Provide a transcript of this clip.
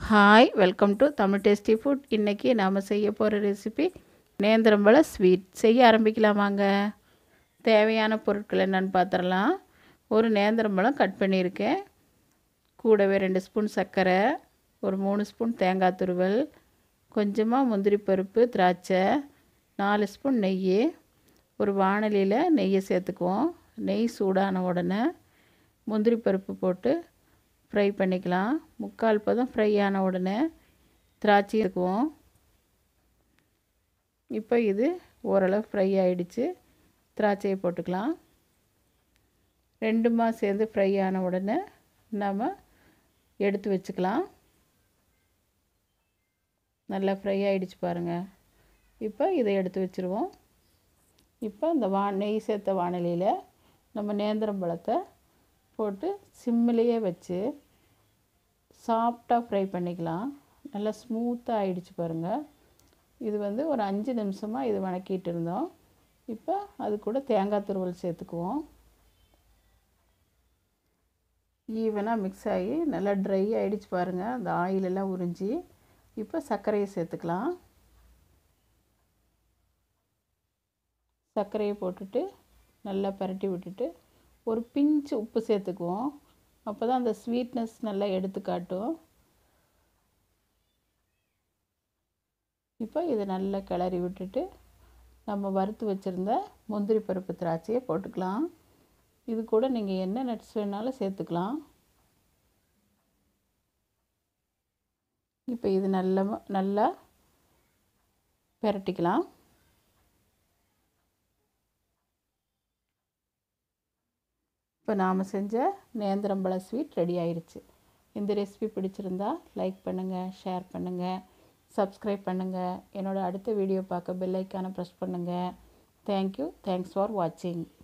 hi welcome to Tamil tasty food இன்றைக்கி நாம் செய்ய போகிற ரெசிபி நேந்திரம்பழ ஸ்வீட் செய்ய ஆரம்பிக்கலாமாங்க தேவையான பொருட்கள் என்னென்னு பார்த்துடலாம் ஒரு நேந்திரம்பழம் கட் பண்ணியிருக்கேன் கூடவே ரெண்டு ஸ்பூன் சர்க்கரை ஒரு மூணு ஸ்பூன் தேங்காய் துருவல் கொஞ்சமாக முந்திரி பருப்பு திராட்சை நாலு ஸ்பூன் நெய் ஒரு வானலியில் நெய்யை சேர்த்துக்குவோம் நெய் சூடான உடனே முந்திரி பருப்பு போட்டு ஃப்ரை பண்ணிக்கலாம் முக்கால் பதம் ஃப்ரை ஆன உடனே திராட்சை இருக்குவோம் இப்போ இது ஓரளவு ஃப்ரை ஆகிடுச்சு திராட்சையை போட்டுக்கலாம் ரெண்டுமா சேர்ந்து ஃப்ரை ஆன உடனே நம்ம எடுத்து வச்சுக்கலாம் நல்லா ஃப்ரை ஆகிடுச்சு பாருங்கள் இப்போ இதை எடுத்து வச்சுருவோம் இப்போ இந்த வா நெய் சேர்த்த வானலியில் நம்ம நேந்திரம் பழத்தை போட்டு சிம்மிலேயே வச்சு சாஃப்டாக ஃப்ரை பண்ணிக்கலாம் நல்லா ஸ்மூத்தாக ஆகிடுச்சு பாருங்கள் இது வந்து ஒரு அஞ்சு நிமிஷமாக இது வணக்கிட்டு இருந்தோம் இப்போ அது கூட தேங்காய் துருவல் சேர்த்துக்குவோம் ஈவனாக மிக்ஸ் ஆகி நல்லா ட்ரை ஆகிடுச்சு பாருங்கள் அந்த ஆயிலெல்லாம் உறிஞ்சி இப்போ சர்க்கரையை சேர்த்துக்கலாம் சர்க்கரையை போட்டுட்டு நல்லா பரட்டி விட்டுட்டு ஒரு பிஞ்சு உப்பு சேர்த்துக்குவோம் அப்போ தான் அந்த ஸ்வீட்னஸ் நல்லா எடுத்து காட்டும் இப்போ இதை நல்லா கிளறி விட்டுட்டு நம்ம வறுத்து வச்சுருந்த முந்திரி பருப்பு திராட்சையை போட்டுக்கலாம் இது கூட நீங்கள் என்ன நட்ஸ் வேணாலும் சேர்த்துக்கலாம் இப்போ இது நல்ல நல்லா பெரட்டிக்கலாம் இப்போ நாம் செஞ்ச நேந்திரம்பழ ஸ்வீட் ரெடி ஆயிடுச்சு இந்த ரெசிபி பிடிச்சிருந்தா லைக் பண்ணுங்கள் ஷேர் பண்ணுங்கள் சப்ஸ்கிரைப் பண்ணுங்கள் என்னோடய அடுத்த வீடியோ பார்க்க பெல் ஐக்கானை ப்ரெஸ் பண்ணுங்கள் தேங்க்யூ தேங்க்ஸ் ஃபார் வாட்சிங்